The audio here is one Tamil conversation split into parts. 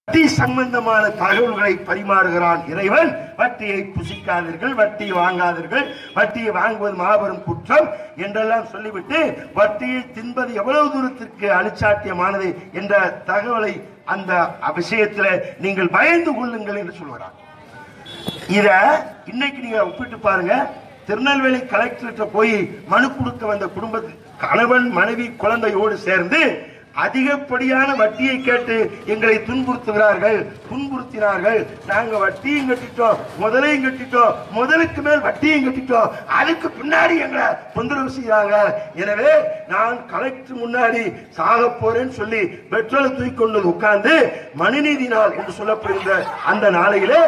வட்டி சம்பந்தமான தகவல்களை பரிமாறுகிறான் இறைவன் வட்டியை புசிக்காதீர்கள் வட்டி வாங்காதீர்கள் வட்டியை வாங்குவது மாபெரும் குற்றம் என்றெல்லாம் சொல்லிவிட்டு வட்டியை தின்பது எவ்வளவு தூரத்திற்கு அனுச்சாட்டியமானது என்ற தகவலை அந்த விஷயத்தில் நீங்கள் பயந்து கொள்ளுங்கள் என்று சொல்கிறார் இத இன்னைக்கு நீங்க ஒப்பிட்டு பாருங்க திருநெல்வேலி கலெக்டர்கிட்ட போய் மனு கொடுக்க வந்த குடும்பத்து கணவன் மனைவி குழந்தையோடு சேர்ந்து அதிகப்படியான வட்டியை கேட்டு எங்களை துன்புறுத்துகிறார்கள் துன்புறுத்தினார்கள் நாங்க வட்டியும் கட்டிட்டோம் முதலையும் கட்டிட்டோம் முதலுக்கு மேல் வட்டியும் கட்டிட்டோம் அதுக்கு பின்னாடி எங்களை தொந்தரவு செய்யறாங்க எனவே நான் கலெக்டர் முன்னாடி சாக போறேன்னு சொல்லி பெட்ரோலை தூக்கி கொண்டு உட்கார்ந்து மனுநீதி நாள் என்று சொல்லப்படுகின்ற அந்த நாளையிலே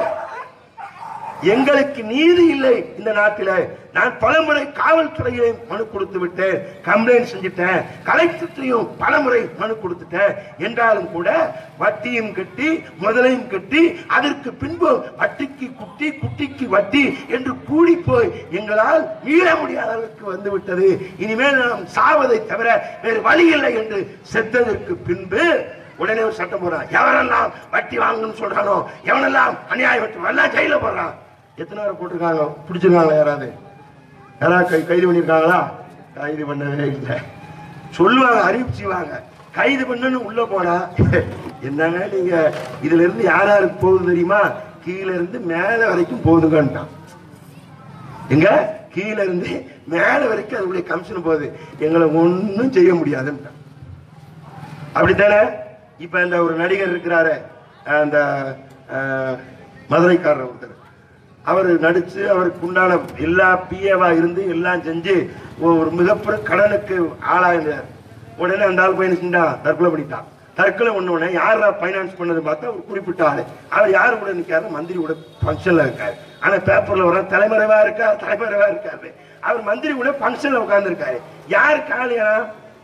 எங்களுக்கு நீதி இல்லை இந்த நாட்டில நான் பலமுறை காவல்துறையிலே மனு கொடுத்து விட்டேன் கம்ப்ளைண்ட் செஞ்சுட்டேன் கலெக்டர்லையும் பலமுறை மனு கொடுத்துட்டேன் என்றாலும் கூட வட்டியும் கட்டி முதலையும் கட்டி அதற்கு பின்பு வட்டிக்கு குட்டி குட்டிக்கு வட்டி என்று கூடி போய் எங்களால் மீள முடியாத அளவுக்கு வந்து விட்டது இனிமேல் நாம் சாவதை தவிர வேறு வழி இல்லை என்று செத்ததற்கு பின்பு உடனே ஒரு சட்டம் போடுறான் எவரெல்லாம் வட்டி வாங்கணும்னு சொல்றானோ எவனெல்லாம் அநியாயம் வட்டி எல்லாம் ஜெயில போடுறான் எத்தனை பேரை போட்டிருக்காங்க பிடிச்சிருக்காங்களா யாராவது யாராவது கை கைது பண்ணிருக்காங்களா கைது பண்ணவே இல்லை சொல்லுவாங்க அறிவிப்பு செய்வாங்க கைது பண்ணன்னு உள்ள போனா என்னங்க நீங்க இதுல இருந்து யார் யாருக்கு போகுது தெரியுமா கீழ இருந்து மேல வரைக்கும் போகுதுங்கன்ட்டான் எங்க கீழ இருந்து மேல வரைக்கும் அதுக்குள்ளே கமிஷன் போகுது எங்களை ஒண்ணும் செய்ய முடியாதுன்ட்டான் அப்படித்தானே இப்ப இந்த ஒரு நடிகர் இருக்கிறாரு அந்த அஹ், மதுரைக்காரர் ஒருத்தர் அவர் நடிச்சு அவருக்கு உண்டான எல்லா பிஏவா இருந்து எல்லாம் செஞ்சு ஒரு மிகப்பெரிய கடனுக்கு ஆளாயிருந்தார் உடனே அந்த ஆள் பையன் செஞ்சான் தற்கொலை பண்ணிட்டான் தற்கொலை பண்ண உடனே யாரா பைனான்ஸ் பண்ணது பார்த்தா ஒரு குறிப்பிட்ட ஆளு அவர் யாரு கூட நிக்காரு மந்திரி கூட ஃபங்க்ஷன்ல இருக்காரு ஆனா பேப்பர்ல வர தலைமறைவா இருக்கார் தலைமறைவா இருக்காரு அவர் மந்திரி கூட ஃபங்க்ஷன்ல உட்கார்ந்து இருக்காரு யார் காலியா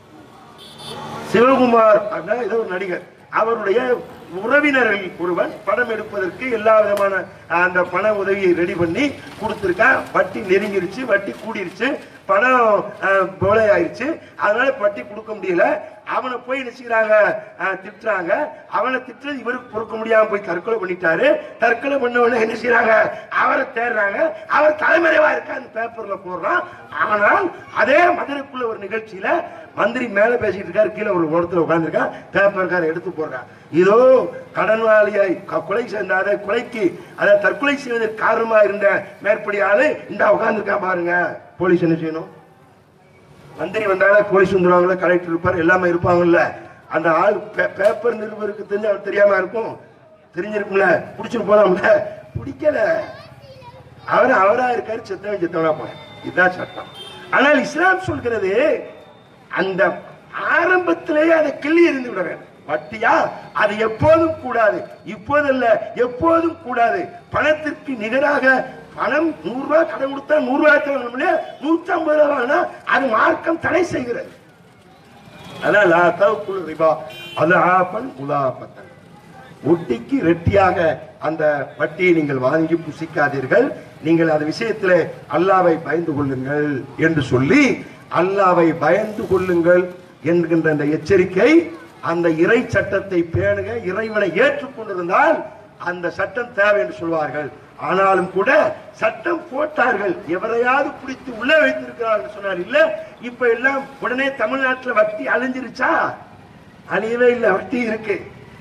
சிவகுமார் அப்படின்னா ஏதோ ஒரு நடிகர் அவருடைய உறவினர்கள் ஒருவன் படம் எடுப்பதற்கு எல்லா விதமான அஹ், அந்த பண உதவியை ரெடி பண்ணி கொடுத்திருக்கா வட்டி நெருங்கிருச்சு வட்டி கூடிருச்சு பணம் அஹ், போலை ஆயிருச்சு அதனால வட்டி கொடுக்க முடியல அவனை போய் நினைச்சுக்கிறாங்க திட்டுறாங்க அவனை திட்டுறது இவருக்கு பொறுக்க முடியாம போய் தற்கொலை பண்ணிட்டாரு தற்கொலை பண்ண உடனே என்ன செய்யறாங்க அவரை தேடுறாங்க அவர் தலைமறைவா இருக்கா அந்த பேப்பர்ல போடுறான் ஆனால் அதே மதுரைக்குள்ள ஒரு நிகழ்ச்சியில மந்திரி மேல பேசிட்டு இருக்காரு கீழே ஒரு ஓரத்துல உட்கார்ந்துருக்கா பேப்பர்கார எடுத்து போடுறான் இதோ கடன்வாளியாய் க- கொலை செய்தாத கொலைக்கு அதாவது தற்கொலை செய்வதற்கு காரணமா இருந்த மேற்படி ஆளு இந்த உட்கார்ந்துருக்கா பாருங்க போலீஸ் என்ன செய்யணும் மந்திரி வந்தாலும் போலீஸ் வந்துருவாங்கல்ல கலெக்டர் இருப்பார் எல்லாமே இருப்பாங்கல்ல அந்த ஆள் பே- பேப்பர் நிருபருக்கு தெரிஞ்ச அவர் தெரியாம இருக்கும் தெரிஞ்சிருக்கும்ல பிடிச்சிட்டு போலாம்ல பிடிக்கல அவர் அவரா இருக்காரு செத்தவன் செத்தவனா போன இதுதான் சட்டம் ஆனால் இஸ்லாம் சொல்கிறது அந்த ஆரம்பத்திலேயே அதை கிள்ளி எறிந்து விட வேண்டும் வட்டியா அது எப்போதும் கூடாது இப்போதல்ல எப்போதும் கூடாது பணத்திற்கு நிகராக பணம் நூறு ரூபாய் கடன் கொடுத்தா நூறு ரூபாய் நூத்தி ஐம்பது ரூபாய் வாங்கினா அது மார்க்கம் தடை செய்கிறது அதான் லா தவக்குல் ரிபா அது ஆப்பன் உலாபத்தன் ஒட்டிக்கு ரெட்டியாக அந்த வட்டியை நீங்கள் வாங்கி புசிக்காதீர்கள் நீங்கள் அந்த விஷயத்தில் அல்லாவை பயந்து கொள்ளுங்கள் என்று சொல்லி அல்லாவை பயந்து கொள்ளுங்கள் என்கின்ற அந்த எச்சரிக்கை அந்த இறை சட்டத்தை பேணுக இறைவனை ஏற்றுக்கொண்டிருந்தால் அந்த சட்டம் தேவை என்று சொல்வார்கள் ஆனாலும் கூட சட்டம் போட்டார்கள் எவரையாவது பிடித்து உள்ள வைத்திருக்கிறார்கள் சொன்னார் இல்ல இப்ப எல்லாம் உடனே தமிழ்நாட்டுல வட்டி அழிஞ்சிருச்சா அழியவே இல்லை வட்டி இருக்கு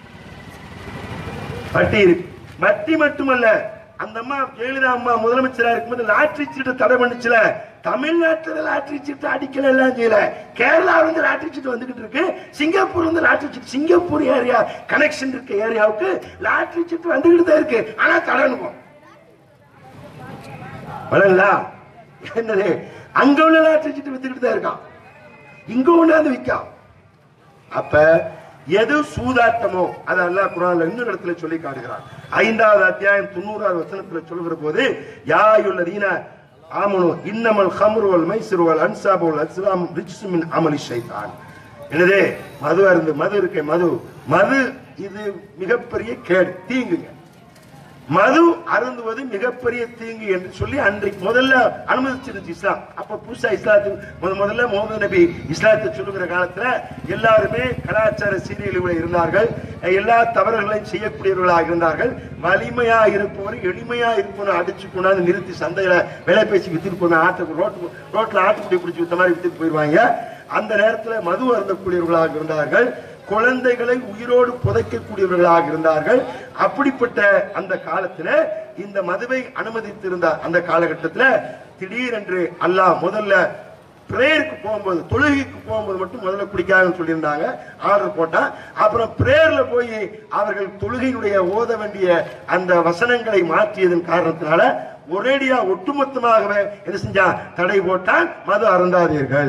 வட்டி இருக்கு வட்டி மட்டுமல்ல அந்த அம்மா ஜெயலலிதா அம்மா முதலமைச்சரா இருக்கும்போது லாட்டரி சீட்டை தடை பண்ணுச்சுல தமிழ்நாட்டுல லாட்டரி சீட்டு அடிக்கல எல்லாம் செய்யல கேரளா வந்து லாட்டரி சீட்டு வந்துகிட்டு இருக்கு சிங்கப்பூர் வந்து லாட்டரி சீட்டு சிங்கப்பூர் ஏரியா கனெக்ஷன் இருக்க ஏரியாவுக்கு லாட்டரி சீட்டு வந்துகிட்டு தான் இருக்கு ஆனா தடனுக்கும் வளங்களா என்னது அங்க உள்ள லாட்டரி சீட்டு வித்துக்கிட்டு தான் இருக்கான் இங்க கொண்டாந்து விற்கான் அப்ப எது சூதாட்டமோ அது அல்லாஹ் குரான்ல இன்னொரு இடத்துல சொல்லி காட்டுகிறான் ஐந்தாவது அத்தியாயம் தொண்ணூறாவது வசனத்துல சொல்லுகிற போது யாயுள்ளதீன ஆமனு இன்னமல் ஹம்ரு வல் மைசிறு வல் அன்சாபு வல் அஸ்லாம் ரிஜ்சு மின் அமலி ஷைத்தான் என்னதே மது அருந்து மது இருக்கே மது மது இது மிகப்பெரிய கேடு தீங்குங்க மது அருந்துவது மிகப்பெரிய தீங்கு என்று சொல்லி அன்றைக்கு முதல்ல அனுமதிச்சிருந்துச்சு இஸ்லாம் அப்ப புதுசா இஸ்லாத்துக்கு முத முதல்ல முகமது நபி இஸ்லாத்தை சொல்லுகிற காலத்துல எல்லாருமே கலாச்சார சீரியல்களில் இருந்தார்கள் எல்லா தவறுகளையும் செய்யக்கூடியவர்களாக இருந்தார்கள் வலிமையா இருப்பவர் எளிமையா இருப்பவனை அடிச்சு கொண்டாந்து நிறுத்தி சந்தையில விலை பேசி வித்துட்டு போன ஆட்டுக்கு ரோட்டு ரோட்ல ஆட்டுக்குடி பிடிச்சி வித்த மாதிரி வித்துட்டு போயிருவாங்க அந்த நேரத்துல மது அருந்தக்கூடியவர்களாக இருந்தார்கள் குழந்தைகளை உயிரோடு புதைக்கக்கூடியவர்களாக இருந்தார்கள் அப்படிப்பட்ட அந்த காலத்துல இந்த மதுவை அனுமதித்திருந்த அந்த காலகட்டத்துல திடீரென்று அல்லாஹ் முதல்ல பிரேயருக்கு போகும்போது தொழுகைக்கு போகும்போது மட்டும் முதல்ல குடிக்காதுன்னு சொல்லியிருந்தாங்க ஆர்டர் போட்டா அப்புறம் பிரேயர்ல போய் அவர்கள் தொழுகையினுடைய ஓத வேண்டிய அந்த வசனங்களை மாற்றியதன் காரணத்தினால ஒரேடியா ஒட்டுமொத்தமாகவே என்ன செஞ்சா தடை போட்டால் மது அருந்தாதீர்கள்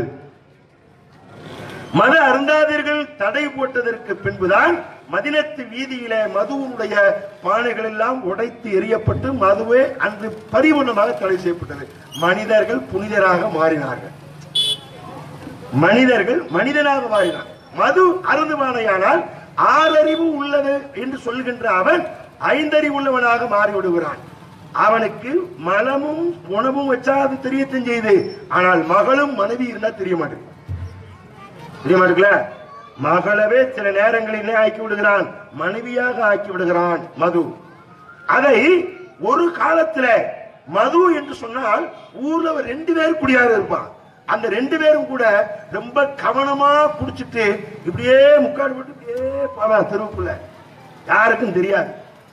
மது அருந்தாதீர்கள் தடை போட்டதற்கு பின்புதான் மதினத்து வீதியில மதுவுடைய பானைகள் எல்லாம் உடைத்து எரியப்பட்டு மதுவே அன்று பரிபூர்ணமாக தடை செய்யப்பட்டது மனிதர்கள் புனிதராக மாறினார்கள் மனிதர்கள் மனிதனாக மாறினார் மது அருந்துவானையானால் ஆறறிவு உள்ளது என்று சொல்கின்ற அவன் ஐந்தறிவு உள்ளவனாக மாறிவிடுகிறான் அவனுக்கு மலமும் உணவும் வச்சா அது தெரியத்தான் செய்யுது ஆனால் மகளும் மனைவி இருந்தா தெரிய மாட்டேங்குது தெரிய மாட்டேங்கல மகளவே சில நேரங்களிலே ஆக்கி விடுகிறான் மனைவியாக ஆக்கி விடுகிறான் மது அதை ஒரு காலத்துல மது என்று சொன்னால் ஊர்ல ஒரு ரெண்டு பேர் குடியாக இருப்பான் அந்த ரெண்டு பேரும் கூட ரொம்ப கவனமா குடிச்சிட்டு இப்படியே முக்காடு போட்டு இப்படியே போவான் தெருவுக்குள்ள யாருக்கும் தெரியாது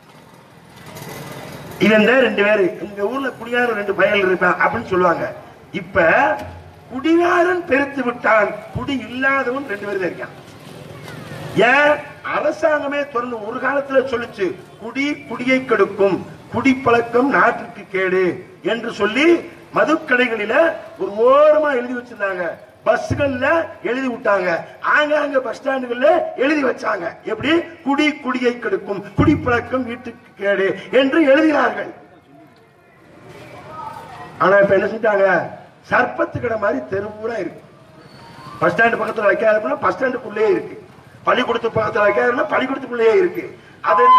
இவன் தான் ரெண்டு பேரு எங்க ஊர்ல குடியார ரெண்டு பயல் இருப்பான் அப்படின்னு சொல்லுவாங்க இப்ப குடிகாரன் பெருத்து விட்டான் குடி இல்லாதவன் ரெண்டு பேரும் தான் இருக்கான் ஏன் அரசாங்கமே தொடர்ந்து ஒரு காலத்துல சொல்லுச்சு குடி குடியை கெடுக்கும் குடிப்பழக்கம் நாட்டுக்கு கேடு என்று சொல்லி மதுக்கடைகளில ஒரு ஓரமா எழுதி வச்சிருந்தாங்க பஸ்கள்ல எழுதி விட்டாங்க ஆங்காங்க பஸ் ஸ்டாண்டுகள்ல எழுதி வச்சாங்க எப்படி குடி குடியை கெடுக்கும் குடிப்பழக்கம் வீட்டுக்கு கேடு என்று எழுதினார்கள் ஆனா இப்ப என்ன செஞ்சாங்க சர்பத்து கடை மாதிரி தெருவூரா இருக்கு பஸ் ஸ்டாண்ட் பக்கத்துல வைக்காதுன்னா பஸ் ஸ்டாண்டுக்குள்ளேயே இருக்கு பள்ளிக்கூடத்து பக்கத்துல வைக்காதுன்னா பள்ளிக்கூடத்துக்குள்ளேயே இருக்கு அது என்ன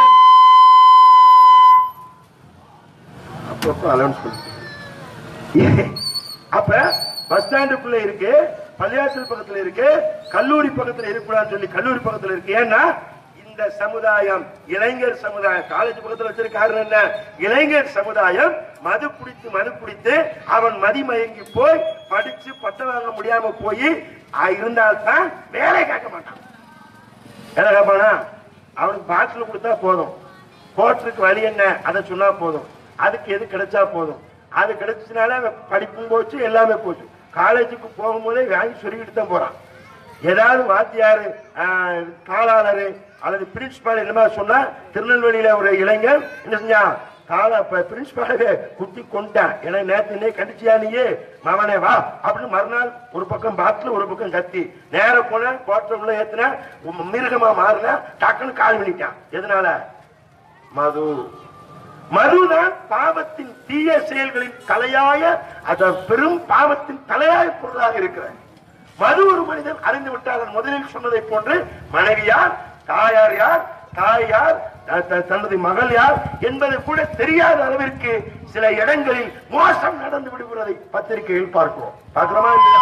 அப்பப்போ அலௌன்ஸ் பண்ணி அப்ப பஸ் ஸ்டாண்டுக்குள்ள இருக்கு பள்ளியாசல் பக்கத்துல இருக்கு கல்லூரி பக்கத்துல இருக்கக்கூடாதுன்னு சொல்லி கல்லூரி பக்கத்துல இருக்கு ஏன்னா இந்த சமுதாயம் இளைஞர் சமுதாயம் காலேஜ் பக்கத்துல வச்சிருக்காரு என்ன இளைஞர் சமுதாயம் மது குடித்து மது குடித்து அவன் மதிமயங்கி போய் படிச்சு பட்டம் வாங்க முடியாம போய் இருந்தால்தான் வேலை கேட்க மாட்டான் வேலை கேட்பானா அவனுக்கு பாட்டில் கொடுத்தா போதும் கோட்டருக்கு வழி என்ன அதை சொன்னா போதும் அதுக்கு எது கிடைச்சா போதும் அது கிடைச்சதுனால அவன் படிப்பும் போச்சு எல்லாமே போச்சு காலேஜுக்கு போகும்போதே வாங்கி சொல்லிக்கிட்டு தான் போறான் ஏதாவது வாத்தியாரு ஆஹ், காலாளரு அல்லது பிரின்சிபால் என்ன மாதிரி சொன்னா திருநெல்வேலியில ஒரு இளைஞர் என்ன செஞ்சான் கால பிரின்சிபாலே குத்தி கொண்டான் ஏன்னா நேத்து இன்னே கண்டிச்சியா நீயே மவனே வா அப்படின்னு மறுநாள் ஒரு பக்கம் பாட்டில் ஒரு பக்கம் கத்தி நேர போன கோட்டை உள்ள ஏத்துன உம் மிருகமா மாறின டக்குன்னு கால் பண்ணிட்டான் எதனால மது மதுதான் பாவத்தின் தீய செயல்களின் தலையாய அத பெரும் பாவத்தின் தலையாய பொருளாக இருக்கிறது மது ஒரு மனிதன் அறிந்து விட்டால் அதன் முதலில் சொன்னதை போன்று மனைவி யார் தாயார் யார் தாய் யார் த- த- தனது மகள் யார் என்பது கூட தெரியாத அளவிற்கு சில இடங்களில் மோசம் நடந்து விடுகிறதை பத்திரிகையில் பார்க்கிறோம் பார்க்கிறோமா இல்லையா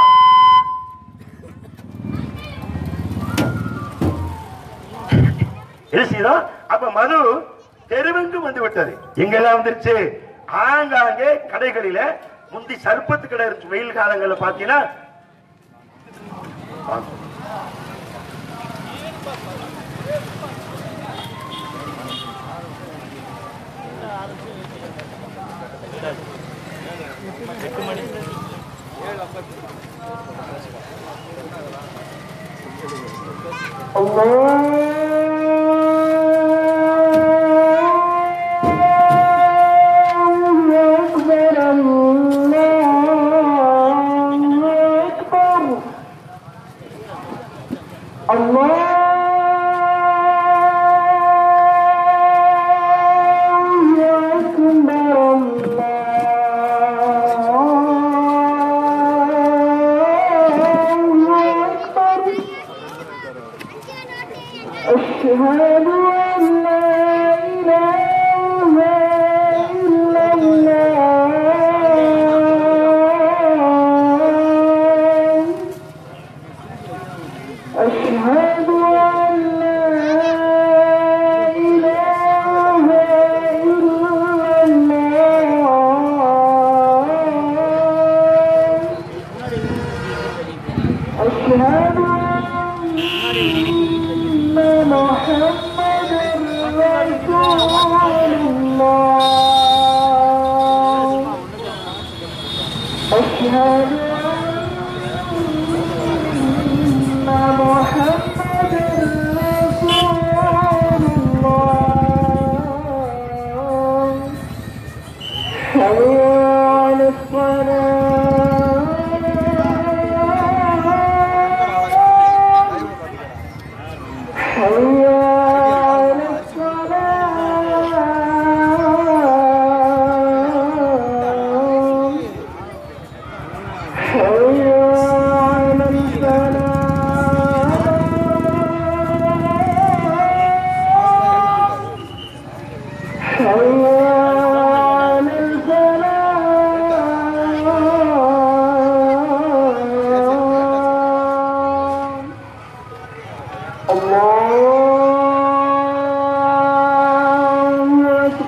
என்ன செய்தோம் அப்ப மது தெருவெங்கு வந்து விட்டது எங்கெல்லாம் வந்துருச்சு ஆங்காங்கே கடைகளில முந்தி சர்பத்து கடை இருந்துச்சு வெயில் காலங்கள்ல பாத்தீங்கன்னா الله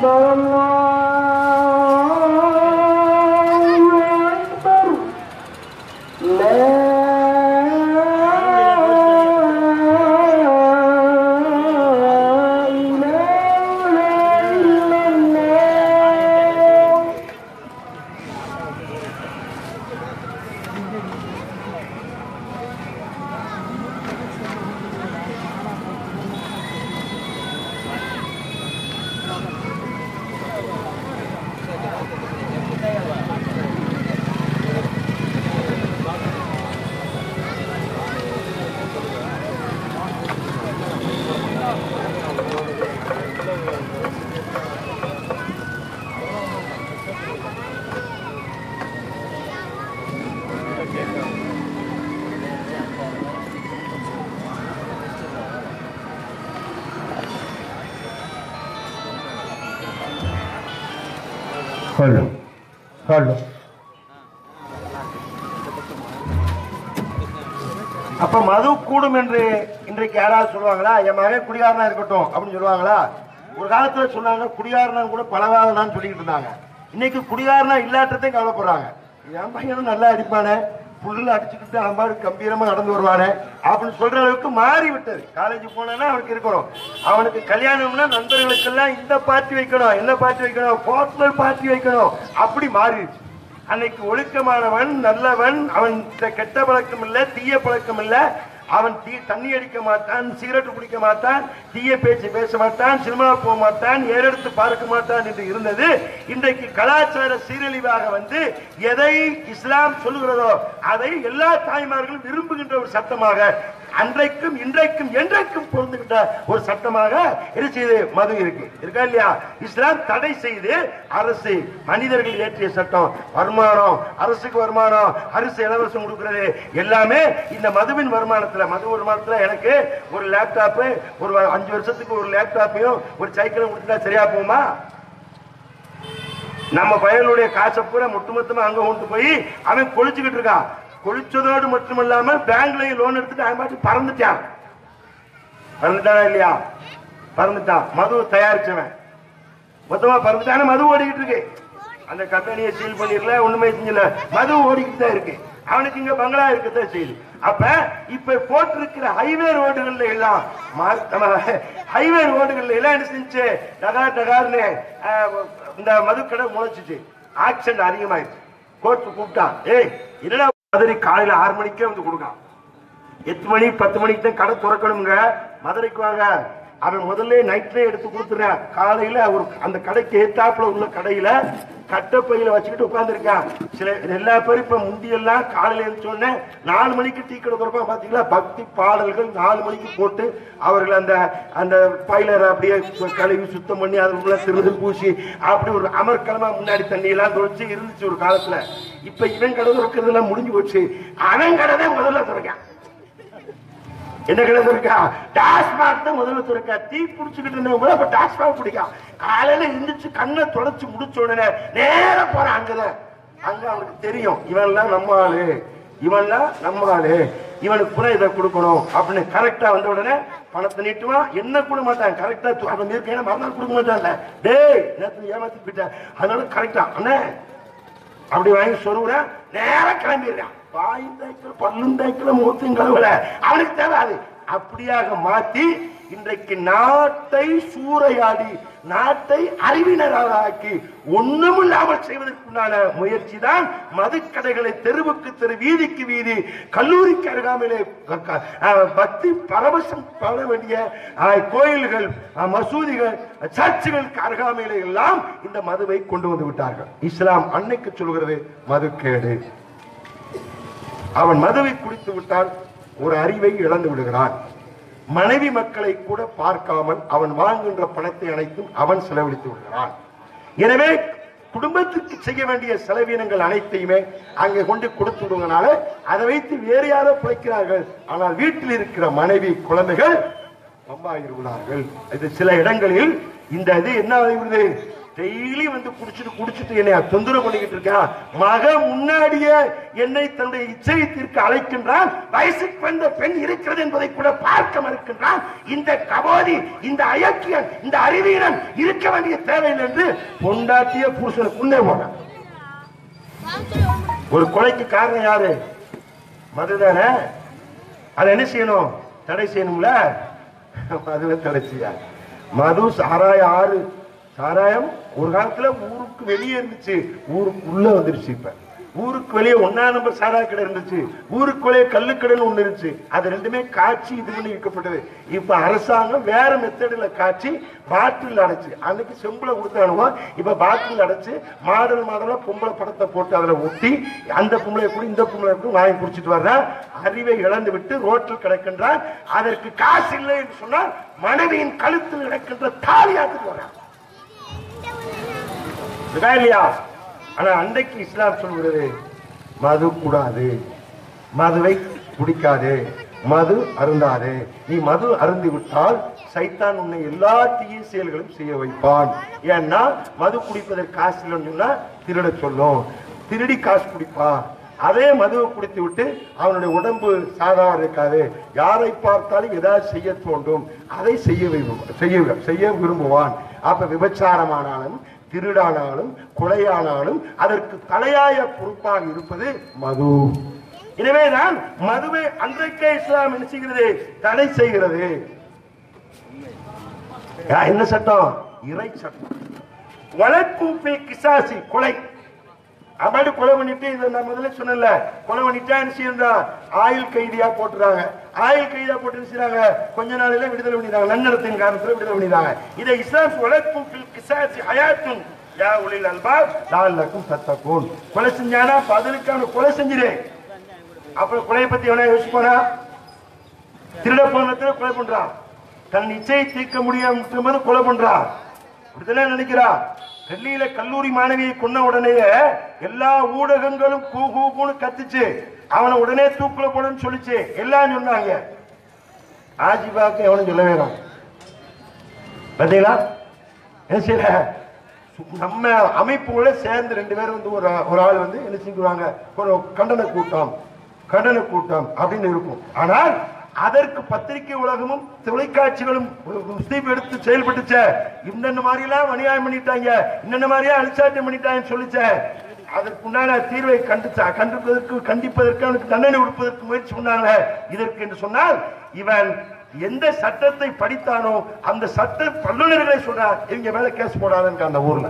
أكبر الله أكبر لا إله إلا الله சொல்லு சொல்லு அப்ப மது கூடும் என்று இன்றைக்கு யாராவது சொல்லுவாங்களா என் மகன் குடிகாரனா இருக்கட்டும் அப்படின்னு சொல்லுவாங்களா ஒரு காலத்துல சொன்னாங்க குடிகாரனா கூட பழகாதனான்னு சொல்லிட்டு இருந்தாங்க இன்னைக்கு குடிகாரனா இல்லாட்டத்தையும் கவலைப்படுறாங்க என் பையனும் நல்லா அடிப்பானே புல்ல அடிச்சுக்கிட்டு அம்பாடு கம்பீரமா நடந்து வருவானே அப்படின்னு சொல்ற அளவுக்கு மாறி விட்டது காலேஜ் போனா அவனுக்கு இருக்கணும் அவனுக்கு கல்யாணம்னா நண்பர்களுக்கெல்லாம் இந்த பார்ட்டி வைக்கணும் என்ன பார்ட்டி வைக்கணும் பர்சனல் பார்ட்டி வைக்கணும் அப்படி மாறிடுச்சு அன்னைக்கு ஒழுக்கமானவன் நல்லவன் அவன் த- கெட்ட பழக்கம் இல்ல தீய பழக்கம் இல்ல அவன் தீ தண்ணி அடிக்க மாட்டான் சிகரெட் குடிக்க மாட்டான் தீய பேச்சு பேச மாட்டான் சினிமா போக மாட்டான் ஏறெடுத்து பார்க்க மாட்டான் என்று இருந்தது இன்றைக்கு கலாச்சார சீரழிவாக வந்து எதை இஸ்லாம் சொல்லுகிறதோ அதை எல்லா தாய்மார்களும் விரும்புகின்ற ஒரு சட்டமாக அன்றைக்கும் இன்றைக்கும் என்றைக்கும் பொருந்துகிட்ட ஒரு சட்டமாக என்ன செய்து மது இருக்கு இருக்கா இல்லையா இஸ்லாம் தடை செய்து அரசு மனிதர்கள் இயற்றிய சட்டம் வருமானம் அரசுக்கு வருமானம் அரசு இலவசம் கொடுக்கிறது எல்லாமே இந்த மதுவின் வருமானத்துல மது வருமானத்துல எனக்கு ஒரு லேப்டாப் ஒரு அஞ்சு வருஷத்துக்கு ஒரு லேப்டாப்பையும் ஒரு சைக்கிளும் கொடுத்தா சரியா போகுமா நம்ம பயலுடைய காசை பூரா மொத்தமா அங்க கொண்டு போய் அவன் கொளிச்சுக்கிட்டு இருக்கான் கொளிச்சதோடு மட்டுமல்லாம பேங்க்லயும் லோன் எடுத்துட்டு அவன் பாட்டு பறந்துட்டான் பறந்துட்டானா இல்லையா பறந்துட்டான் மது தயாரிச்சவன் மொத்தமா பறந்துட்டான மது ஓடிக்கிட்டு இருக்கு அந்த கம்பெனியை சீல் பண்ணிடல ஒண்ணுமே செஞ்சல மது ஓடிக்கிட்டு தான் இருக்கு அவனுக்கு இங்க பங்களா இருக்கத்தான் செய்யுது அப்ப இப்ப போட்டிருக்கிற ஹைவே ரோடுகள்ல எல்லாம் ஹைவே ரோடுகள்ல எல்லாம் என்ன செஞ்சு டகா டகார்னு அஹ், இந்த மதுக்கடை முளைச்சிச்சு ஆக்சிடென்ட் அதிகமாயிடுச்சு கோர்ட்டு கூப்பிட்டான் ஏய் என்னடா மதுரை காலையில ஆறு மணிக்கே வந்து கொடுக்கான் எட்டு மணி பத்து மணிக்கு தான் கடை திறக்கணுங்க மதுரைக்கு வாங்க அவன் முதல்ல நைட்ல எடுத்து கொடுத்துறேன் காலையில ஒரு அந்த கடைக்கு ஏத்தாப்புல உள்ள கடையில கட்டப்பையில வச்சுக்கிட்டு உட்கார்ந்துருக்கான் சில எல்லா பேரும் இப்ப முந்தியெல்லாம் காலையில எழுந்தோடனே நாலு மணிக்கு டீ கடை திறப்பான் பாத்தீங்களா பக்தி பாடல்கள் நாலு மணிக்கு போட்டு அவர்கள் அந்த அந்த பைலரை அப்படியே சு- கழுவி சுத்தம் பண்ணி அதுக்குள்ள திருது பூசி அப்படி ஒரு அமர்க்கலமா முன்னாடி தண்ணி எல்லாம் தொழிச்சு இருந்துச்சு ஒரு காலத்துல இப்ப இவன் கடை திறக்கிறதெல்லாம் முடிஞ்சு போச்சு அவன் கடை தான் முதல்ல திறக்கான் என்ன கடை இருக்கா டாஸ்மாக் தான் முதல்ல துறக்கா டீ குடிச்சுக்கிட்டு இருந்தவங்க அப்ப டாஸ்மாக் பிடிக்கும் காலையில இருந்துச்சு கண்ணை தொடச்சு முடிச்ச உடனே நேர போறான் அங்கதான் அங்க அவனுக்கு தெரியும் இவன்லாம் நம்ம ஆளு இவன்லாம் நம்ம ஆளு இவனுக்கு கூட இதை கொடுக்கணும் அப்படின்னு கரெக்டா வந்த உடனே பணத்தை நீட்டுவான் என்ன கூட மாட்டான் கரெக்டா அவன் இருக்கேன் மறுநாள் கொடுக்க மாட்டான்ல டேய் நேற்று ஏமாத்தி போயிட்டேன் அதனால கரெக்டா அண்ணே அப்படி வாங்கி சொல்லுறேன் நேரம் கிளம்பிடுறான் வாயும் தேய்க்கல பல்லும் தேய்க்கல மூத்தையும் கழுவல அவனுக்கு தேவை அது அப்படியாக மாத்தி இன்றைக்கு நாட்டை சூறையாடி நாட்டை அறிவினராக ஆக்கி ஒண்ணும் இல்லாமல் செய்வதற்குண்டான முயற்சி தான் மதுக்கடைகளை தெருவுக்கு தெரு வீதிக்கு வீதி கல்லூரிக்கு அருகாமையிலே க- க- அஹ், பக்தி பரவசம் பட வேண்டிய அஹ், கோயில்கள் அஹ், மசூதிகள் சர்ச்சுகளுக்கு அருகாமையிலே எல்லாம் இந்த மதுவை கொண்டு வந்து விட்டார்கள் இஸ்லாம் அன்னைக்கு சொல்கிறது மதுக்கேடு அவன் மதுவை குடித்து விட்டால் ஒரு அறிவை இழந்து விடுகிறான் மனைவி மக்களை கூட பார்க்காமல் அவன் வாங்குகின்ற பணத்தை அனைத்தும் அவன் செலவழித்து விடுகிறான் எனவே குடும்பத்திற்கு செய்ய வேண்டிய செலவினங்கள் அனைத்தையுமே அங்கே கொண்டு கொடுத்து விடுவதனால அதை வைத்து வேறு யாரோ பிழைக்கிறார்கள் ஆனால் வீட்டில் இருக்கிற மனைவி குழந்தைகள் அம்மாயிருக்கிறார்கள் இது சில இடங்களில் இந்த இது என்ன ஆகிறது டெய்லி வந்து குடிச்சிட்டு குடிச்சிட்டு என்னை தொந்தரவு பண்ணிக்கிட்டு இருக்கான் மக முன்னாடியே என்னை தன்னுடைய இச்சையத்திற்கு அழைக்கின்றான் வயசுக்கு வந்த பெண் இருக்கிறது என்பதை கூட பார்க்க மறுக்கின்றான் இந்த கபோதி இந்த அயக்கியன் இந்த அறிவீரன் இருக்க வேண்டிய தேவையில்லை என்று பொண்டாட்டிய புருஷனுக்கு உன்னே போனான் ஒரு கொலைக்கு காரணம் யாரு மதுதானே அதை என்ன செய்யணும் தடை செய்யணும்ல மதுவை தடை செய்ய மது சாராயம் ஆறு சாராயம் ஒரு காலத்துல ஊருக்கு வெளியே இருந்துச்சு ஊருக்குள்ள வந்துருச்சு இப்ப ஊருக்கு வெளியே ஒன்னா நம்பர் சாராய கடை இருந்துச்சு ஊருக்கு வெளியே கல்லுக்கடைன்னு ஒண்ணு இருந்துச்சு அது ரெண்டுமே காய்ச்சி இது பண்ணி விற்கப்பட்டது இப்ப அரசாங்கம் வேற மெத்தடில் காய்ச்சி பாட்டில் அடைச்சு அன்னைக்கு செம்புல கொடுத்தானுவோ இப்ப பாட்டில் அடைச்சு மாடல் மாடலா பொம்பளை படத்தை போட்டு அதுல ஒட்டி அந்த பொம்பளை கூட இந்த பொம்பளை கூட வாங்கி குடிச்சிட்டு வர்றா அறிவை இழந்து விட்டு ரோட்டில் கிடக்கின்றான் அதற்கு காசு இல்லை என்று சொன்னால் மனைவியின் கழுத்தில் கிடக்கின்ற தாலியாத்துக்கு வர்றான் இருக்கா இல்லையா ஆனா அன்றைக்கு இஸ்லாம் சொல்கிறது மது கூடாது மதுவை குடிக்காது மது அருந்தாது நீ மது அருந்தி விட்டால் சைத்தான் உன்னை எல்லா தீய செயல்களும் செய்ய வைப்பான் ஏன்னா மது குடிப்பதற்கு காசு இல்லைன்னு சொன்னா திருட சொல்லும் திருடி காசு குடிப்பா அதே மதுவை குடித்து விட்டு அவனுடைய உடம்பு சாதாரண இருக்காது யாரை பார்த்தாலும் ஏதாவது செய்ய தோன்றும் அதை செய்ய விரும்பு- செய்ய செய்ய விரும்புவான் அப்ப விபச்சாரமானாலும் திருடானாலும் கொலையானாலும் அதற்கு தலையாய பொறுப்பாக இருப்பது மது எனவேதான் மதுவை அன்றைக்கே இஸ்லாம் என்ன செய்கிறது தடை செய்கிறது யா, என்ன சட்டம் இறை சட்டம் வளர்ப்பூப்பில் கிசாசி கொலை அம்மாடி கொலை பண்ணிட்டு இதை நான் முதல்ல சொன்னல கொலை பண்ணிட்டா என்ன செய்யறா ஆயுள் கைதியா போட்டுறாங்க ஆயுள் கைதியா போட்டு என்ன செய்றாங்க கொஞ்ச நாளில விடுதலை பண்ணிடுறாங்க நன்னடத்தின் காரணத்துல விடுதலை பண்ணிடுறாங்க இதை இஸ்லாம் வளர்ப்பூப்பில் கிசாசி ஹயாத்தும் யா உளில் அல்பாப் லால்லக்கும் தத்தக்கூன் கொலை செஞ்சானா பதிலுக்கு அவனை கொலை செஞ்சிரு அப்புறம் கொலையை பத்தி எவனா யோசிப்பானா திருட போனத்துல கொலை பண்றான் தன் இச்சையை தீர்க்க முடியாம கொலை பண்றான் இப்படித்தானே நினைக்கிறா டெல்லியில கல்லூரி மாணவியை கொன்ன உடனேயே எல்லா ஊடகங்களும் கூ கூ கூன்னு கத்துச்சு அவனை உடனே தூக்குல போடுன்னு சொல்லிச்சு எல்லாம் சொன்னாங்க ஆஜிபாக்கு எவனும் சொல்ல வேணாம் பாத்தீங்களா என்ன செய்யற நம்ம அமைப்புகளை சேர்ந்து ரெண்டு பேரும் வந்து ஒரு ஒரு ஆள் வந்து என்ன செஞ்சுருவாங்க ஒரு கண்டன கூட்டம் கண்டன கூட்டம் அப்படின்னு இருக்கும் ஆனால் அதற்கு பத்திரிகை உலகமும் தொலைக்காட்சிகளும் முஸ்லீம் எடுத்து செயல்பட்டுச்ச இந்த மாதிரி எல்லாம் அநியாயம் பண்ணிட்டாங்க இந்த மாதிரியா அழிச்சாட்டம் பண்ணிட்டாங்கன்னு சொல்லிச்ச அதற்குண்டான தீர்வை கண்டிச்சா கண்டிப்பதற்கு கண்டிப்பதற்கு அவனுக்கு தண்டனை கொடுப்பதற்கு முயற்சி பண்ணாங்க இதற்கு என்று சொன்னால் இவன் எந்த சட்டத்தை படித்தானோ அந்த சட்ட வல்லுநர்களை சொல்றார் இவங்க மேல கேஸ் போடாதுன்னு அந்த ஊர்ல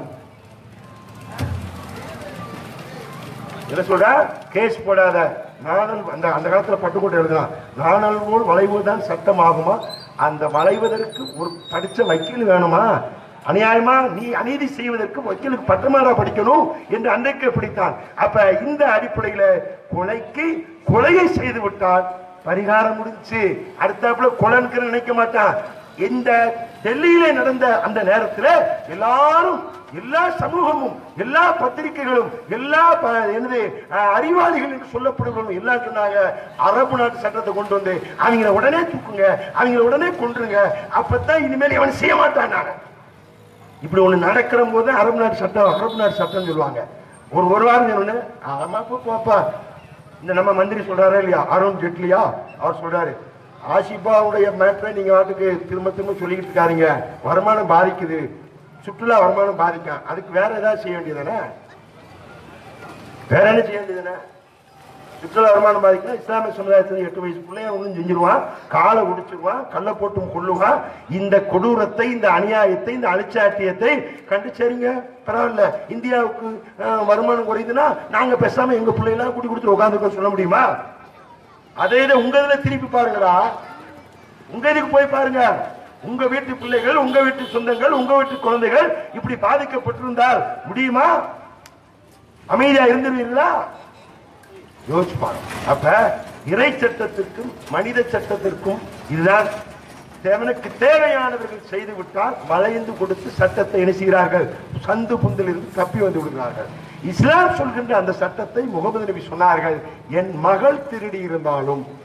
என்ன சொல்றா கேஸ் போடாத நாணல் அந்த அந்த காலத்துல பட்டுக்கோட்டை எழுதுனா நாணல் போல் வளைவு தான் சட்டம் ஆகுமா அந்த வளைவதற்கு ஒரு படிச்ச வக்கீல் வேணுமா அநியாயமா நீ அநீதி செய்வதற்கு வக்கீலுக்கு பட்டமாடா படிக்கணும் என்று அன்றைக்கு பிடித்தான் அப்ப இந்த அடிப்படையில கொலைக்கு கொலையை செய்து விட்டால் பரிகாரம் முடிஞ்சு அடுத்தாப்புல கொலைன்னு நினைக்க மாட்டான் இந்த டெல்லியில நடந்த அந்த நேரத்துல எல்லாரும் எல்லா சமூகமும் எல்லா பத்திரிகைகளும் எல்லா ப- என்னது அஹ், அறிவாளிகள் என்று சொல்லப்படுகிறவங்க எல்லாம் சொன்னாங்க அரபு நாட்டு சட்டத்தை கொண்டு வந்து அவங்கள உடனே தூக்குங்க அவங்கள உடனே கொன்றுங்க அப்பதான் இனிமேல் இவன் செய்ய மாட்டான் நாங்க இப்படி ஒண்ணு நடக்கிற போது அரபு நாட்டு சட்டம் அரபு நாட்டு சட்டம் சொல்லுவாங்க ஒரு ஒரு வாரம் சொன்ன ஆமா போ, போப்பா இந்த நம்ம மந்திரி சொல்றாரா இல்லையா அருண் ஜெட்லியா அவர் சொல்றாரு ஆஷிபாவுடைய மேட்டரை நீங்க வாட்டுக்கு திரும்ப திரும்ப சொல்லிக்கிட்டு இருக்காருங்க வருமானம் பாதிக்குது சுற்றுலா வருமானம் பாதிக்கும் அதுக்கு வேற ஏதாவது செய்ய வேண்டியதானே வேற என்ன செய்ய வேண்டியதானே சுற்றுலா வருமானம் பாதிக்கணும் இஸ்லாமிய சமுதாயத்தில் எட்டு வயசு பிள்ளைய ஒன்றும் செஞ்சிருவான் காலை உடிச்சிருவான் கல்லை போட்டும் கொள்ளுவான் இந்த கொடூரத்தை இந்த அநியாயத்தை இந்த அழிச்சாட்டியத்தை கண்டு சரிங்க பரவாயில்ல இந்தியாவுக்கு அஹ், வருமானம் குறையுதுன்னா நாங்க பேசாம எங்க பிள்ளைலாம் கூட்டி கொடுத்து உட்காந்துருக்கோம் சொல்ல முடியுமா அதே இதை உங்க இதுல திருப்பி பாருங்கடா உங்க இதுக்கு போய் பாருங்க உங்க வீட்டு பிள்ளைகள் உங்க வீட்டு சொந்தங்கள் உங்க வீட்டு குழந்தைகள் இப்படி பாதிக்கப்பட்டிருந்தால் முடியுமா அமைதியா இருந்துருவீங்களா யோசிச்சு பாருங்க அப்ப இறை சட்டத்திற்கும் மனித சட்டத்திற்கும் இதுதான் தேவனுக்கு தேவையானவர்கள் செய்து விட்டால் வளைந்து கொடுத்து சட்டத்தை என்ன செய்கிறார்கள் சந்து புந்தில் இருந்து தப்பி வந்து விடுகிறார்கள் இஸ்லாம் சொல்கின்ற அந்த சட்டத்தை முகமது நபி சொன்னார்கள் என் மகள் திருடி இருந்தாலும்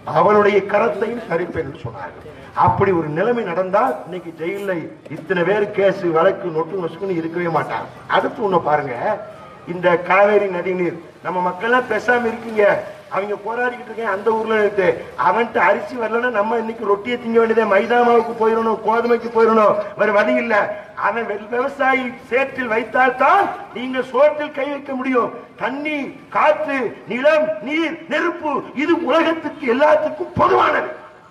அவனுடைய கரத்தையும் சரிப்பேன் என்று சொன்னார்கள் அப்படி ஒரு நிலைமை நடந்தால் இன்னைக்கு ஜெயில இத்தனை பேர் கேஸ் வழக்கு நொட்டு நொசுக்குன்னு இருக்கவே மாட்டாங்க அடுத்து ஒண்ணு பாருங்க இந்த காவேரி நதிநீர் நம்ம மக்கள்லாம் பேசாம இருக்கீங்க அவங்க போராடிக்கிட்டு இருக்கேன் அந்த ஊர்ல இருக்கு அவன்கிட்ட அரிசி வரலன்னா நம்ம இன்னைக்கு ரொட்டியை திங்க வேண்டியதே மைதா மாவுக்கு போயிடணும் கோதுமைக்கு போயிடணும் வேற வழி இல்ல அவன் வெ- விவசாயி சேற்றில் வைத்தால்தான் நீங்க சோற்றில் கை வைக்க முடியும் தண்ணி காற்று நிலம் நீர் நெருப்பு இது உலகத்துக்கு எல்லாத்துக்கும் பொதுவானது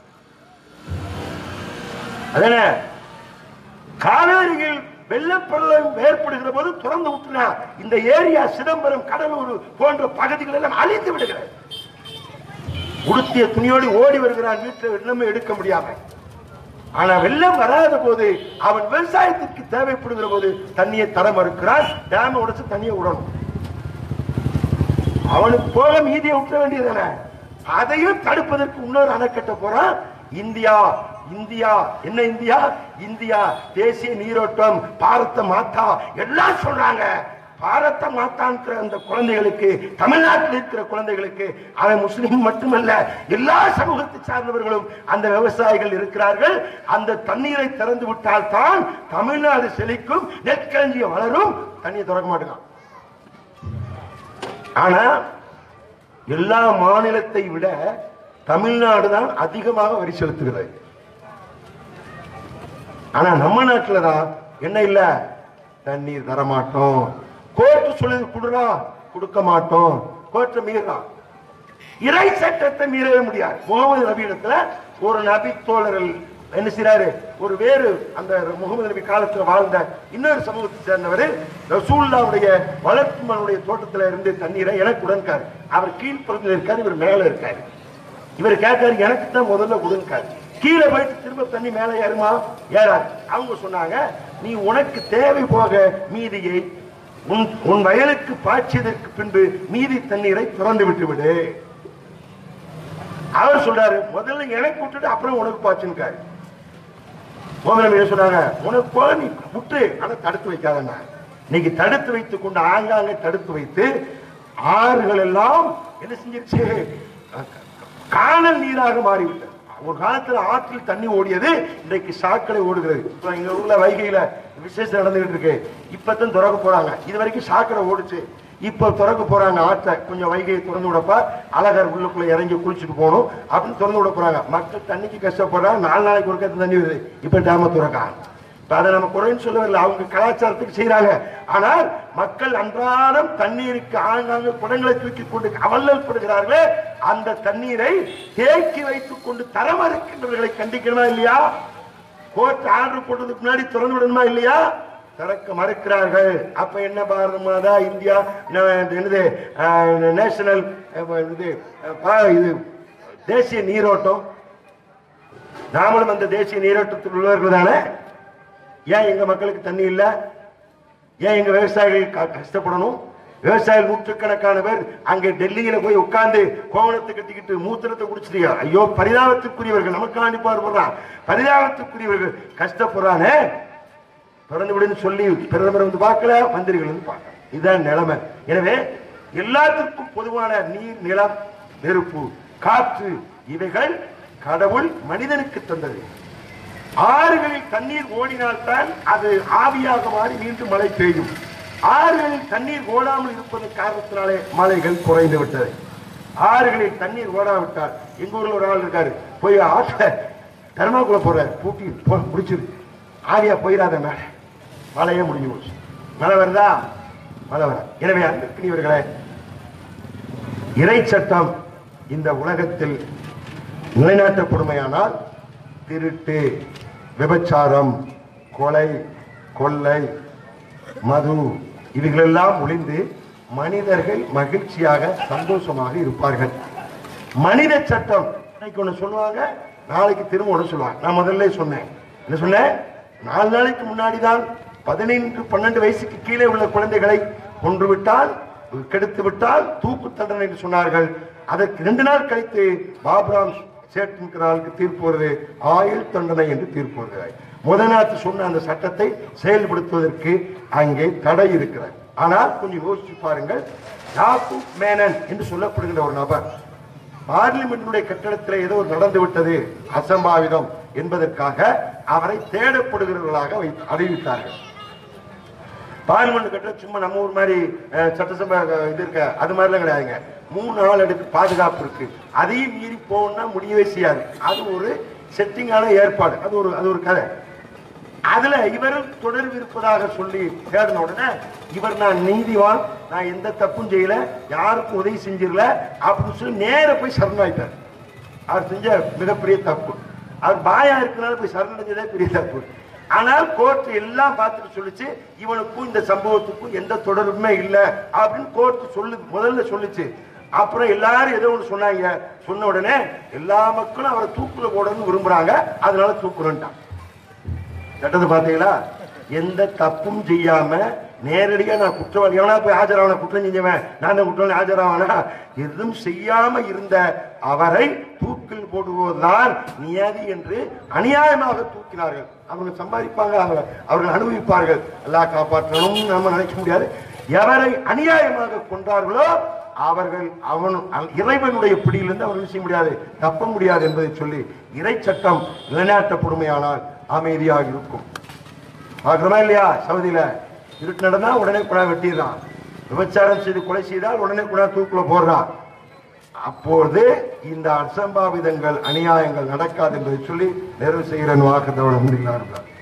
அதன காவேரியில் வெள்ளப்பள்ளம் ஏற்படுகிற போது திறந்து விட்டுனா இந்த ஏரியா சிதம்பரம் கடலூர் போன்ற பகுதிகள் எல்லாம் அழிந்து விடுகிறது உடுத்திய துணியோடு ஓடி வருகிறான் வீட்டில் வெள்ளமே எடுக்க முடியாம ஆனா வெள்ளம் வராத போது அவன் விவசாயத்திற்கு தேவைப்படுகிற போது தண்ணியை தர மறுக்கிறான் டேம் உடைச்சு தண்ணியை விடணும் அவனுக்கு போக மீதியை விட்டுற வேண்டியதானே அதையும் தடுப்பதற்கு இன்னொரு அணை கட்ட போறான் இந்தியா இந்தியா என்ன இந்தியா இந்தியா தேசிய நீரோட்டம் பாரத மாதா எல்லாம் சொல்றாங்க பாரத மாதான்ற அந்த குழந்தைகளுக்கு தமிழ்நாட்டில் இருக்கிற குழந்தைகளுக்கு அவன் முஸ்லிம் மட்டுமல்ல எல்லா சமூகத்தை சார்ந்தவர்களும் அந்த விவசாயிகள் இருக்கிறார்கள் அந்த தண்ணீரை திறந்து விட்டால் தான் தமிழ்நாடு செழிக்கும் நெற்களஞ்சியம் வளரும் தண்ணியை திறக்க மாட்டேங்கான் ஆனா எல்லா மாநிலத்தை விட தமிழ்நாடு தான் அதிகமாக வரி செலுத்துகிறது ஆனா நம்ம நாட்டுல தான் என்ன இல்ல தண்ணீர் தரமாட்டோம் கோர்ட்டு சொல்லுது குடுறா கொடுக்க மாட்டோம் கோர்ட்டை மீறலாம் இறை சட்டத்தை மீறவே முடியாது முகமது நபியிடத்துல ஒரு நபி தோழர்கள் என்ன செய்றாரு ஒரு வேறு அந்த முகமது நபி காலத்துல வாழ்ந்த இன்னொரு சமூகத்தை சேர்ந்தவர் ரசூல்லாவுடைய வளர்ப்பு மனுடைய தோட்டத்துல இருந்து தண்ணீரை எனக்கு உடன்காரு அவர் கீழ்ப்புறத்தில் இருக்காரு இவர் மேல இருக்காரு இவர் கேட்காரு எனக்கு தான் முதல்ல கொடுங்காரு கீழே போயிட்டு திரும்ப தண்ணி மேல ஏறுமா ஏறாது அவங்க சொன்னாங்க நீ உனக்கு தேவை போக மீதியை உன் உன் வயலுக்கு பாய்ச்சியதற்கு பின்பு மீதி தண்ணீரை திறந்து விட்டு விடு அவர் சொல்றாரு முதல்ல எனக்கு விட்டுட்டு அப்புறம் உனக்கு பாய்ச்சுன்னுக்காரு மோகனம் என்ன சொன்னாங்க உனக்கு போக நீ விட்டு ஆனா தடுத்து வைக்காதண்ணா இன்னைக்கு தடுத்து வைத்துக் கொண்டு ஆங்காங்கே தடுத்து வைத்து ஆறுகள் எல்லாம் என்ன செஞ்சிருச்சு காணல் நீராக மாறிவிட்டது ஒரு காலத்துல ஆற்றில் தண்ணி ஓடியது இன்றைக்கு சாக்கடை ஓடுகிறது இப்ப எங்க ஊர்ல வைகையில விசேஷம் நடந்துகிட்டு இருக்கு இப்பதான் திறக்க போறாங்க இது வரைக்கும் சாக்கடை ஓடுச்சு இப்ப திறக்க போறாங்க ஆற்றை கொஞ்சம் வைகையை திறந்து விடப்பா அழகர் உள்ளுக்குள்ள இறங்கி குளிச்சுட்டு போகணும் அப்படின்னு திறந்து விட போறாங்க மக்கள் தண்ணிக்கு கஷ்டப்படுறாங்க நாலு நாளைக்கு ஒரு கத்து தண்ணி வருது இப்ப டேம திறக்கா இப்ப அதை நம்ம குறைன்னு சொல்லவில்லை அவங்க கலாச்சாரத்துக்கு செய்யறாங்க ஆனால் மக்கள் அன்றாடம் தண்ணீருக்கு ஆங்காங்க குடங்களை தூக்கி கொண்டு அவல்லல் படுகிறார்களே அந்த தண்ணீரை தேக்கி வைத்துக் கொண்டு தரம் இருக்கின்றவர்களை கண்டிக்கணுமா இல்லையா கோர்ட் ஆர்டர் போட்டதுக்கு முன்னாடி திறந்து விடணுமா இல்லையா திறக்க மறுக்கிறார்கள் அப்ப என்ன பாரத மாதா இந்தியா ந- இது என்னது அஹ், நேஷனல் அஹ், இது அஹ், பா- இது தேசிய நீரோட்டம் நாமளும் அந்த தேசிய நீரோட்டத்தில் உள்ளவர்கள் தானே ஏன் எங்க மக்களுக்கு தண்ணி இல்ல ஏன் எங்க விவசாயிகள் க- கஷ்டப்படணும் விவசாயிகள் நூற்றுக்கணக்கான பேர் அங்கே டெல்லியில போய் உட்கார்ந்து கோவணத்தை கட்டிக்கிட்டு மூத்திரத்தை குடிச்சிட்டியா ஐயோ பரிதாபத்துக்குரியவர்கள் நமக்காண்டி பாடுபடுறான் பரிதாபத்துக்குரியவர்கள் கஷ்டப்படுறானே தொடர்ந்து விடுன்னு சொல்லி பிரதமர் வந்து பார்க்கல மந்திரிகள் வந்து பார்க்கல இதுதான் நிலைமை எனவே எல்லாத்துக்கும் பொதுவான நீர் நிலம் நெருப்பு காற்று இவைகள் கடவுள் மனிதனுக்கு தந்தது ஆறுகளில் தண்ணீர் ஓடினால்தான் அது ஆவியாக மாறி மீண்டும் மழை பெய்யும் ஆறுகளில் தண்ணீர் ஓடாமல் இருப்பதன் காரணத்தினாலே மழைகள் குறைந்து விட்டது ஆறுகளில் தண்ணீர் ஓடாவிட்டால் எங்க ஊர்ல ஒரு ஆள் இருக்காரு போய் ஆற்ற தர்மாக்குள்ள போற பூட்டி போ- பிடிச்சிரு ஆவியா போயிடாத மேல மழையே முடிஞ்சு போச்சு மழை வருதா மழை வர எனவே அன்பிற்குரியவர்களே இறை சட்டம் இந்த உலகத்தில் நிலைநாட்டப்படுமையானால் திருட்டு விபச்சாரம் கொலை கொள்ளை மது இவைகளெல்லாம் ஒளிந்து மனிதர்கள் மகிழ்ச்சியாக சந்தோஷமாக இருப்பார்கள் மனித சட்டம் இன்னைக்கு ஒண்ணு சொல்லுவாங்க நாளைக்கு திரும்ப ஒண்ணு சொல்லுவாங்க நான் முதல்ல சொன்னேன் என்ன சொன்னேன் நாலு நாளைக்கு முன்னாடி தான் பதினைந்து பன்னெண்டு வயசுக்கு கீழே உள்ள குழந்தைகளை கொன்று விட்டால் கெடுத்து விட்டால் தூக்கு தண்டனை என்று சொன்னார்கள் அதற்கு ரெண்டு நாள் கழித்து பாபுராம் சேட் என்கிற ஆளுக்கு தீர்ப்பு வருது ஆயுள் தண்டனை என்று தீர்ப்பு வருகிறார் முதல் நாட்டு சொன்ன அந்த சட்டத்தை செயல்படுத்துவதற்கு அங்கே தடை இருக்கிறது ஆனால் கொஞ்சம் யோசிச்சு பாருங்கள் யாக்கூப் மேனன் என்று சொல்லப்படுகின்ற ஒரு நபர் பார்லிமெண்டினுடைய கட்டடத்தில் ஏதோ நடந்து விட்டது அசம்பாவிதம் என்பதற்காக அவரை தேடப்படுகிறவர்களாக வைத்து- அறிவித்தார்கள் பார்லிமெண்ட் கட்டடம் சும்மா நம்ம ஊர் மாதிரி அஹ், சட்டசபை அஹ், இது இருக்க அது மாதிரிலாம் கிடையாதுங்க மூணு நாள் அடுக்கு பாதுகாப்பு இருக்கு அதையும் மீறி போகணும்னா முடியவே செய்யாது அது ஒரு செட்டிங்கான ஏற்பாடு அது ஒரு அது ஒரு கதை அதுல இவர் தொடர்பு இருப்பதாக சொல்லி தேடின உடனே இவர் நான் நீதிவான் நான் எந்த தப்பும் செய்யல யாருக்கும் உதவி செஞ்சிடல அப்படின்னு சொல்லி நேர போய் சரணாயிட்டார் அவர் செஞ்ச மிகப்பெரிய தப்பு அவர் பாயா இருக்கனால போய் சரணடைஞ்சதே பெரிய தப்பு ஆனால் கோர்ட் எல்லாம் பார்த்துட்டு சொல்லுச்சு இவனுக்கும் இந்த சம்பவத்துக்கும் எந்த தொடர்புமே இல்லை அப்படின்னு கோர்ட் சொல்லு முதல்ல சொல்லுச்சு அப்புறம் எல்லாரும் ஏதோ ஒன்று சொன்னாங்க சொன்ன உடனே எல்லா மக்களும் அவரை தூக்குல போடணும்னு விரும்புறாங்க அதனால தூக்குறேன்ட்டான் சட்டத்தை பார்த்தீங்களா எந்த தப்பும் செய்யாம நேரடியா நான் குற்றவாளி எவனா போய் ஆஜராவன குற்றம் செஞ்சவன் நான் தான் குற்றவாளி ஆஜராவனா எதுவும் செய்யாம இருந்த அவரை தூக்கில் போடுவதுதான் நியதி என்று அநியாயமாக தூக்கினார்கள் அவங்க சம்பாதிப்பாங்க அவங்க அவர்கள் அனுபவிப்பார்கள் எல்லாம் காப்பாற்றணும் நம்ம நினைக்க முடியாது எவரை அநியாயமாக கொண்டார்களோ அவர்கள் அவன் அவன் இறைவனுடைய பிடியிலிருந்து அவர்கள் செய்ய முடியாது தப்ப முடியாது என்பதை சொல்லி இறை சட்டம் நிலைநாட்டப்படுமையானால் அமைதியாக இருக்கும் பார்க்கிறோமா இல்லையா சவுதியில இருட்டு நடந்தா உடனே குழா வெட்டிடுறான் விபச்சாரம் செய்து கொலை செய்தால் உடனே குழா தூக்குல போடுறான் அப்போது இந்த அசம்பாவிதங்கள் அநியாயங்கள் நடக்காது என்பதை சொல்லி நிறைவு செய்கிறேன் வாக்குத்தவன் முடிகிறார்கள்